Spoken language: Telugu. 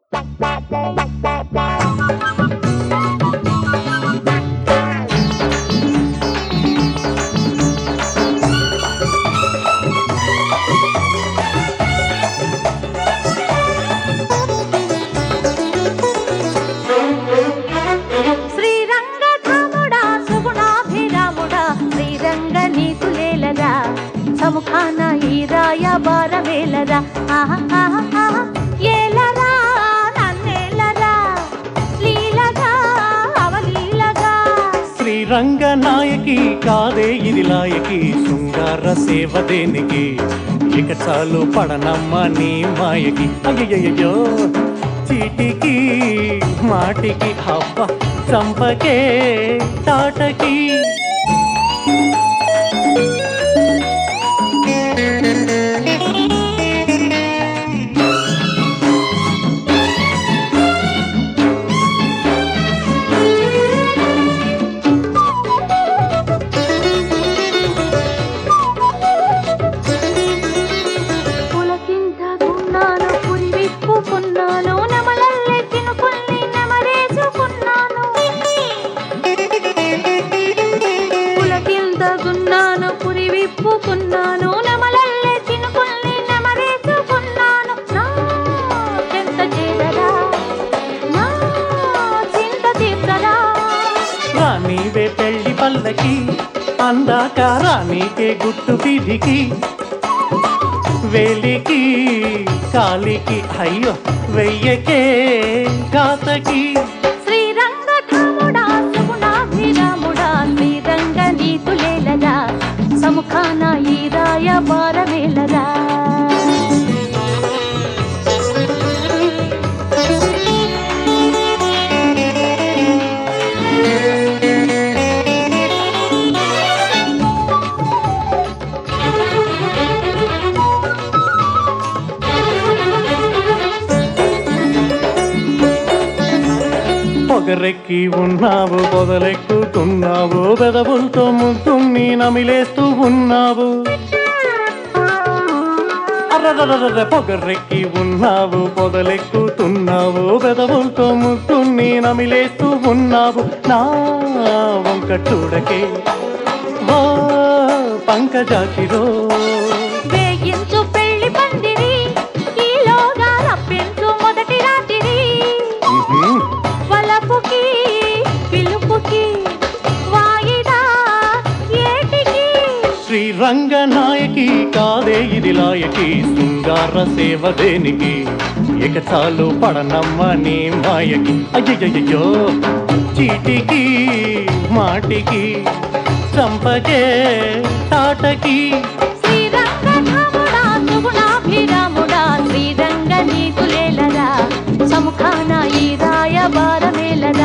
శ్రీరంగధాముడా సుగుణాభిరాముడా శ్రీరంగ నీతులేలరా సముఖాన ఈ రాయ బారమేలరా ఆహా ఆహా ఆహా ఏలరా నన్నేలరా లీలగా అవలీలగా శ్రీరంగ నాయకి కాదే ఇది లాయకి శృంగార సేవ దేనికి ఇక చాలు పడనమ్మ నీ మాయకి అయ్యయ్యో చీటికి మాటికి హబ్బ చంపకే తాటకి పులకింతకున్నాను పురి విప్పుకున్నాను నెమలల్లే చినుకుల్ని నెమరేసుకున్నాను పులకింతకున్నాను పురి విప్పుకున్నాను నెమలల్లే చినుకుల్ని నెమరేసుకున్నాను నా చెంత చేరరా నా చింత తీర్చరా రానీవే పెళ్లి పల్లకి అందాక రానీకే గుట్టు వీధికి వేలికి కాలికి అయ్యో వెయ్యకే కాతకి శ్రీరంగధాముడా సుగుణాభిరాముడా శ్రీరంగ నీతులేలరా సముఖాన ఈ రాయ బారవేలరా పొగరెక్కి ఉన్నావు పొదలెక్కుతున్నావు పెదవులతో ముద్దుని నమిలేస్తూ ఉన్నావు అర్రర్రర్ర పొగరెక్కి ఉన్నావు పొదలెక్కుతున్నావు పెదవులతో ముద్దుని నమిలేస్తూ ఉన్నావు నా వంక చూడకే వా పంకజాకిరో వేయించు పెళ్లి పందిరి ఈలోగా రప్పించు మొదటి రాత్రి వలపుకి పిలుపుకి వాయిదా ఏటికి శ్రీరంగ నాయకి కాదే ఇది లాయకి శృంగార సేవ దేనికి ఇక చాలు పడనమ్మ నీ మాయకి అయ్యయ్యో చీటికి మాటికి చంపకే తాటకి శ్రీరంగధాముడా సుగుణాభిరాముడా శ్రీరంగ నీతులేలరా సముఖాన ఈ రాయ బారమేలరా